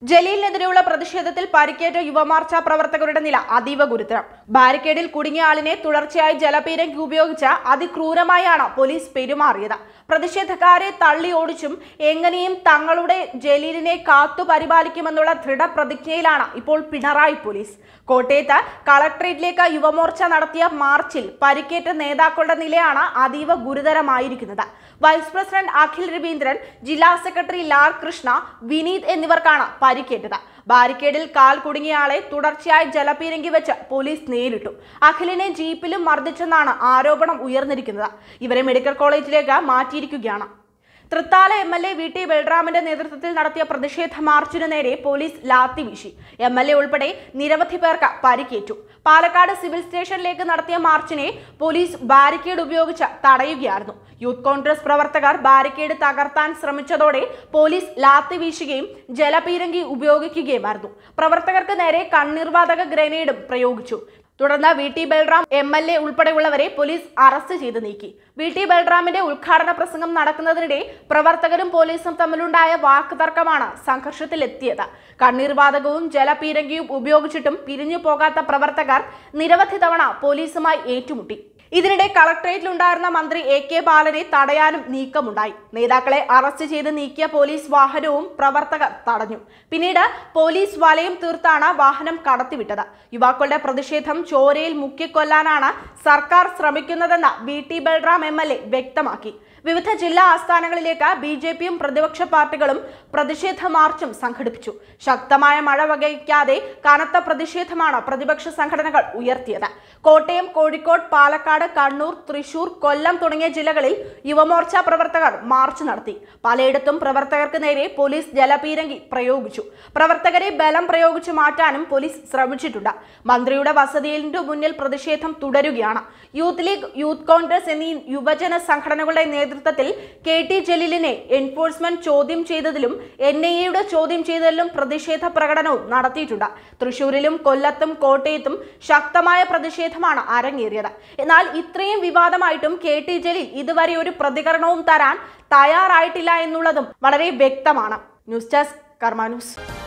ജലീലിനെതിരെയുള്ള പ്രതിഷേധത്തിൽ പരിക്കേറ്റ യുവമാർച്ച പ്രവർത്തകരുടെ നില അതീവ ഗുരുതരം ബാരിക്കേഡിൽ കുടുങ്ങിയ ആളിനെ തുടർച്ചയായി ജലപീരങ്കി ഉപയോഗിച്ച് അതിക്രൂരമായാണ് പോലീസ് പെരുമാറിയത് പ്രതിഷേധക്കാരെ തള്ളി ഓടിച്ചും എങ്ങനെയും തങ്ങളുടെ ജലീലിനെ കാത്തു പരിപാലിക്കുമെന്നുള്ള ദൃഢപ്രതിജ്ഞയിലാണ് ഇപ്പോൾ പിണറായി പോലീസ് കോട്ടയത്ത് കളക്ട്രേറ്റിലേക്ക് യുവമോർച്ച നടത്തിയ മാർച്ചിൽ പരിക്കേറ്റ നേതാക്കളുടെ നിലയാണ് അതീവ ഗുരുതരമായിരിക്കുന്നത് വൈസ് പ്രസിഡന്റ് അഖിൽ രവീന്ദ്രൻ ജില്ലാ സെക്രട്ടറി ലാൽ കൃഷ്ണ വിനീത് എന്നിവർക്കാണ് പരിക്കേറ്റത് ബാരിക്കേഡിൽ കാൽ കുടുങ്ങിയ ആളെ തുടർച്ചയായി ജലപീരങ്കി വെച്ച് പോലീസ് നേരിട്ടു അഖിലിനെ ജീപ്പിലും മർദ്ദിച്ചെന്നാണ് ആരോപണം ഉയർന്നിരിക്കുന്നത് ഇവരെ മെഡിക്കൽ കോളേജിലേക്ക് മാറ്റിയിരിക്കുകയാണ് Thrithala M L A V T ബൽറാമിന്റെ നേതൃത്വത്തിൽ നടത്തിയ പ്രതിഷേധ മാർച്ചിനു നേരെ പോലീസ് ലാത്തി വീശി എം എൽ എ ഉൾപ്പെടെ നിരവധി പേർക്ക് പരിക്കേറ്റു പാലക്കാട് സിവിൽ സ്റ്റേഷനിലേക്ക് നടത്തിയ മാർച്ചിനെ പോലീസ് ബാരിക്കേഡ് ഉപയോഗിച്ച് തടയുകയായിരുന്നു യൂത്ത് കോൺഗ്രസ് പ്രവർത്തകർ ബാരിക്കേഡ് തകർത്താൻ ശ്രമിച്ചതോടെ പോലീസ് ലാത്തി വീശുകയും ജലപീരങ്കി ഉപയോഗിക്കുകയുമായിരുന്നു പ്രവർത്തകർക്ക് നേരെ കണ്ണീർവാതക ഗ്രനേഡും പ്രയോഗിച്ചു തുടർന്ന് V T Balram M L A ഉൾപ്പെടെയുള്ളവരെ പോലീസ് അറസ്റ്റ് ചെയ്ത് നീക്കി വി ടി ബൽറാമിന്റെ ഉദ്ഘാടന പ്രസംഗം നടക്കുന്നതിനിടെ പ്രവർത്തകരും പോലീസും തമ്മിലുണ്ടായ വാക്കുതർക്കമാണ് സംഘർഷത്തിലെത്തിയത് കണ്ണീർവാതകവും ജലപീരങ്കിയും ഉപയോഗിച്ചിട്ടും പിരിഞ്ഞു പോകാത്ത പ്രവർത്തകർ നിരവധി തവണ പോലീസുമായി ഏറ്റുമുട്ടി ഇതിനിടെ കളക്ടറേറ്റിലുണ്ടായിരുന്ന മന്ത്രി എ കെ ബാലനെ തടയാനും നീക്കമുണ്ടായി നേതാക്കളെ അറസ്റ്റ് ചെയ്ത് നീക്കിയ പോലീസ് വാഹനവും പ്രവർത്തകർ തടഞ്ഞു പിന്നീട് പോലീസ് വലയം തീർത്താണ് വാഹനം കടത്തിവിട്ടത് യുവാക്കളുടെ പ്രതിഷേധം ചോരയിൽ മുക്കിക്കൊല്ലാനാണ് സർക്കാർ ശ്രമിക്കുന്നതെന്ന് V T Balram M L A വ്യക്തമാക്കി വിവിധ ജില്ലാ ആസ്ഥാനങ്ങളിലേക്ക് ബി ജെ പിയും പ്രതിപക്ഷ പാർട്ടികളും പ്രതിഷേധ മാർച്ചും സംഘടിപ്പിച്ചു ശക്തമായ മഴ വകയ്ക്കാതെ കനത്ത പ്രതിഷേധമാണ് പ്രതിപക്ഷ സംഘടനകൾ ഉയർത്തിയത് കോട്ടയം കോഴിക്കോട് പാലക്കാട് കണ്ണൂർ തൃശൂർ കൊല്ലം തുടങ്ങിയ ജില്ലകളിൽ യുവമോർച്ച പ്രവർത്തകർ മാർച്ച് നടത്തി പലയിടത്തും പ്രവർത്തകർക്ക് നേരെ പോലീസ് ജലപീരങ്കി പ്രയോഗിച്ചു പ്രവർത്തകരെ ബലം പ്രയോഗിച്ചു മാറ്റാനും പോലീസ് ശ്രമിച്ചിട്ടുണ്ട് മന്ത്രിയുടെ വസതിയിന്റെ മുന്നിൽ പ്രതിഷേധം തുടരുകയാണ് യൂത്ത് ലീഗ് യൂത്ത് കോൺഗ്രസ് എന്നീ യുവജന സംഘടനകളുടെ നേതൃത്വത്തിൽ കെ ടി ജലീലിനെ എൻഫോഴ്സ്മെന്റ് ചോദ്യം ചെയ്തതിലും എൻ ഐ എയുടെ ചോദ്യം ചെയ്തതിലും പ്രതിഷേധ പ്രകടനവും നടത്തിയിട്ടുണ്ട് തൃശൂരിലും കൊല്ലത്തും കോട്ടയത്തും ശക്തമായ പ്രതിഷേധമാണ് അരങ്ങേറിയത് എന്നാൽ ഇത്രയും വിവാദമായിട്ടും കെ ടി ജലീൽ ഇതുവരെ ഒരു പ്രതികരണവും തരാൻ തയ്യാറായിട്ടില്ല എന്നുള്ളതും വളരെ വ്യക്തമാണ് ന്യൂസ് ഡെസ്ക് കർമാ ന്യൂസ്